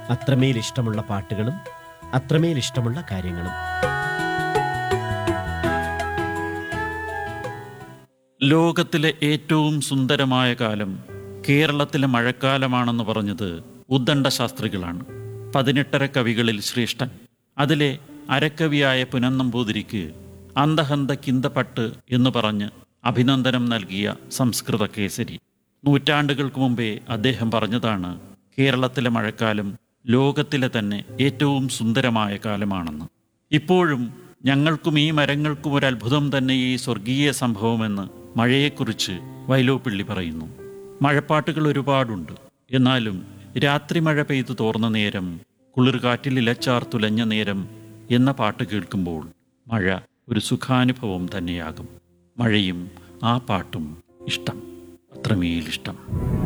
അത്രമേൽ ഇഷ്ടമുള്ള പാട്ടുകളും അത്രമേൽ ഇഷ്ടമുള്ള കാര്യങ്ങളും ലോകത്തിലെ ഏറ്റവും സുന്ദരമായ കാലം കേരളത്തിലെ മഴക്കാലമാണെന്ന് പറഞ്ഞത് ഉദ്ദണ്ഡ ശാസ്ത്രികളാണ് പതിനെട്ടര കവികളിൽ ശ്രേഷ്ഠൻ അതിലെ അരക്കവിയായ പുനന്നമ്പൂതിരിക്ക് അന്തഹന്ത കിന്തപട്ട് എന്ന് പറഞ്ഞ് അഭിനന്ദനം നൽകിയ സംസ്കൃത കേസരി നൂറ്റാണ്ടുകൾക്ക് മുമ്പേ അദ്ദേഹം പറഞ്ഞതാണ് കേരളത്തിലെ മഴക്കാലം ലോകത്തിലെ തന്നെ ഏറ്റവും സുന്ദരമായ കാലമാണെന്ന് ഇപ്പോഴും ഞങ്ങൾക്കും ഈ മരങ്ങൾക്കും ഒരു അത്ഭുതം തന്നെ ഈ സ്വർഗീയ സംഭവമെന്ന് മഴയെക്കുറിച്ച് വൈലോപ്പിള്ളി പറയുന്നു മഴപ്പാട്ടുകൾ ഒരുപാടുണ്ട് എന്നാലും രാത്രി മഴ പെയ്തു തോർന്ന നേരം കുളിർകാറ്റിൽ ഇലച്ചാർ തുലഞ്ഞ നേരം എന്ന പാട്ട് കേൾക്കുമ്പോൾ മഴ ഒരു സുഖാനുഭവം തന്നെയാകും മഴയും ആ പാട്ടും ഇഷ്ടം അത്രമേൽ ഇഷ്ടം